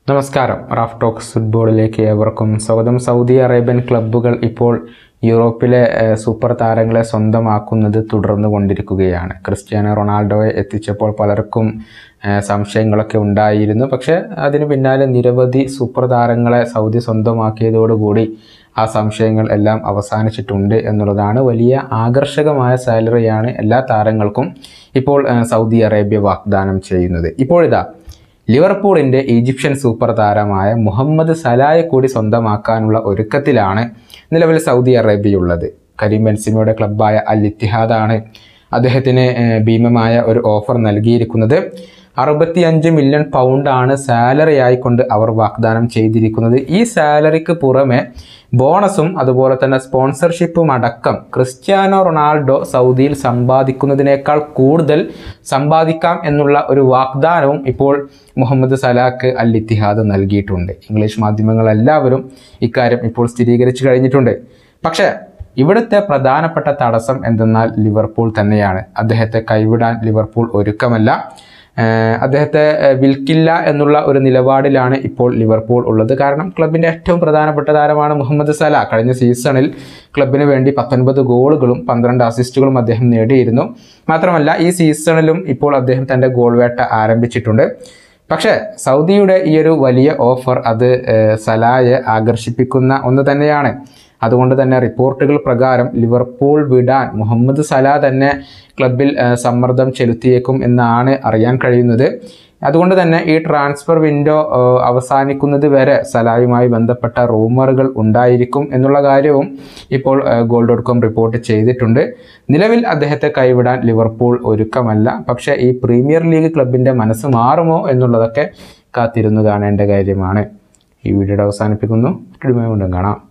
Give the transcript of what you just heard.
നമസ്കാരം Raf talks ഫുട്ബോളിലേക്ക് ഏവർക്കും സ്വാഗതം സൗദി അറേബ്യൻ ക്ലബ്ബുകൾ ഇപ്പോൾ യൂറോപ്പിലെ ഏഹ്, സൂപ്പർ താരങ്ങളെ സ്വന്തമാക്കുന്നത് തുടർന്നു കൊണ്ടിരിക്കുകയാണ് ക്രിസ്ത്യാനോ റൊണാൾഡോയെ എത്തിച്ചപ്പോൾ പലർക്കും ഏഹ്, സംശയങ്ങളൊക്കെ ഉണ്ടായിരുന്നു പക്ഷേ അതിന് പിന്നാലെ നിരവധി സൂപ്പർ താരങ്ങളെ സൗദി സ്വന്തമാക്കിയതോടുകൂടി ആ സംശയങ്ങൾ എല്ലാം അവസാനിച്ചിട്ടുണ്ട് എന്നുള്ളതാണ് വലിയ ആകർഷകമായ സാലറിയാണ് എല്ലാ താരങ്ങൾക്കും ഇപ്പോൾ ഏഹ്, സൗദി അറേബ്യ വാഗ്ദാനം ചെയ്യുന്നത് ഇപ്പോഴിതാ ലിവർപൂളിൻ്റെ ഈജിപ്ഷ്യൻ സൂപ്പർ താരമായ മുഹമ്മദ് സലായെ കൂടി സ്വന്തമാക്കാനുള്ള ഒരുക്കത്തിലാണ് നിലവിൽ സൗദി അറേബ്യയുള്ളത് കരീം ബെൻസിമയുടെ ക്ലബ്ബായ അൽ ഇത്തിഹാദാണ് അദ്ദേഹത്തിന് ഏഹ്, ഭീമമായ ഒരു ഓഫർ നൽകിയിരിക്കുന്നത് അറുപത്തിയഞ്ച് മില്യൺ പൗണ്ടാണ് സാലറി ആയിക്കൊണ്ട് അവർ വാഗ്ദാനം ചെയ്തിരിക്കുന്നത് ഈ സാലറിക്ക് പുറമെ ബോണസും അതുപോലെ തന്നെ സ്പോൺസർഷിപ്പും അടക്കം ക്രിസ്ത്യാനോ റൊണാൾഡോ സൗദിയിൽ സമ്പാദിക്കുന്നതിനേക്കാൾ കൂടുതൽ സമ്പാദിക്കാം എന്നുള്ള ഒരു വാഗ്ദാനവും ഇപ്പോൾ മുഹമ്മദ് സലാക്ക് അൽ ഇത്തിഹാദ് നൽകിയിട്ടുണ്ട് ഇംഗ്ലീഷ് മാധ്യമങ്ങളെല്ലാവരും ഇക്കാര്യം ഇപ്പോൾ സ്ഥിരീകരിച്ചു കഴിഞ്ഞിട്ടുണ്ട് പക്ഷേ ഇവിടുത്തെ പ്രധാനപ്പെട്ട തടസ്സം എന്തെന്നാൽ ലിവർപൂൾ തന്നെയാണ് അദ്ദേഹത്തെ കൈവിടാൻ ലിവർപൂൾ ഒരുക്കമല്ല ഏഹ് അദ്ദേഹത്തെ ഏഹ് വിൽക്കില്ല എന്നുള്ള ഒരു നിലപാടിലാണ് ഇപ്പോൾ ലിവർപൂൾ ഉള്ളത് കാരണം ക്ലബിൻ്റെ ഏറ്റവും പ്രധാനപ്പെട്ട താരമാണ് മുഹമ്മദ് സല കഴിഞ്ഞ സീസണിൽ ക്ലബിന് വേണ്ടി പത്തൊൻപത് ഗോളുകളും പന്ത്രണ്ട് അസിസ്റ്റുകളും അദ്ദേഹം നേടിയിരുന്നു മാത്രമല്ല ഈ സീസണിലും ഇപ്പോൾ അദ്ദേഹം തൻ്റെ ഗോൾ വേട്ട ആരംഭിച്ചിട്ടുണ്ട് പക്ഷേ സൗദിയുടെ ഈ ഒരു വലിയ ഓഫർ അത് ഏഹ്, സലായെ ആകർഷിപ്പിക്കുന്ന ഒന്ന് തന്നെയാണ് അതുകൊണ്ട് തന്നെ റിപ്പോർട്ടുകൾ പ്രകാരം ലിവർപൂൾ വിടാൻ മുഹമ്മദ് സലാ തന്നെ ക്ലബിൽ ഏഹ്, സമ്മർദ്ദം ചെലുത്തിയേക്കും എന്നാണ് അറിയാൻ കഴിയുന്നത് അതുകൊണ്ട് തന്നെ ഈ ട്രാൻസ്ഫർ വിൻഡോ ഏഹ്, അവസാനിക്കുന്നത് വരെ സലായുമായി ബന്ധപ്പെട്ട റൂമറുകൾ ഉണ്ടായിരിക്കും എന്നുള്ള കാര്യവും ഇപ്പോൾ ഏഹ്, ഗോൾ ഡോട്ട് കോം റിപ്പോർട്ട് ചെയ്തിട്ടുണ്ട് നിലവിൽ അദ്ദേഹത്തെ കൈവിടാൻ ലിവർപൂൾ ഒരുക്കമല്ല പക്ഷേ ഈ പ്രീമിയർ ലീഗ് ക്ലബിൻ്റെ മനസ്സ് മാറുമോ എന്നുള്ളതൊക്കെ കാത്തിരുന്നു കാണേണ്ട കാര്യമാണ് ഈ വീഡിയോയുടെ അവസാനിപ്പിക്കുന്നു വീണ്ടും കാണാം